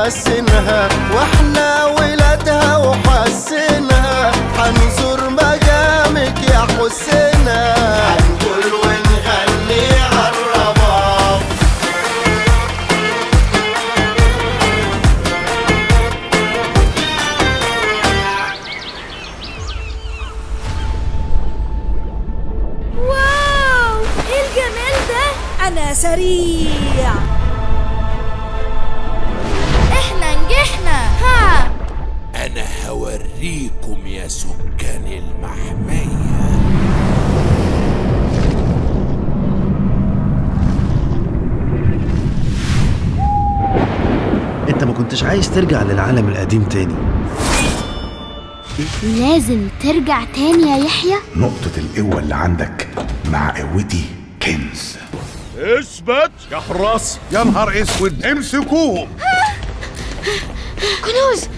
حسنها واحنا ولادها وحسنها حنزور مقامك يا حسنا هنقول ونغني عالرباب واو ايه الجمال ده انا سريع احنا نجحنا ها أنا هوريكم يا سكان المحمية انت ما كنتش عايز ترجع للعالم القديم تاني لازم ترجع تاني يا يحيى نقطة القوة اللي عندك مع قوتي كنز اثبت يا حراس يا نهار اسود امسكوهم كنوز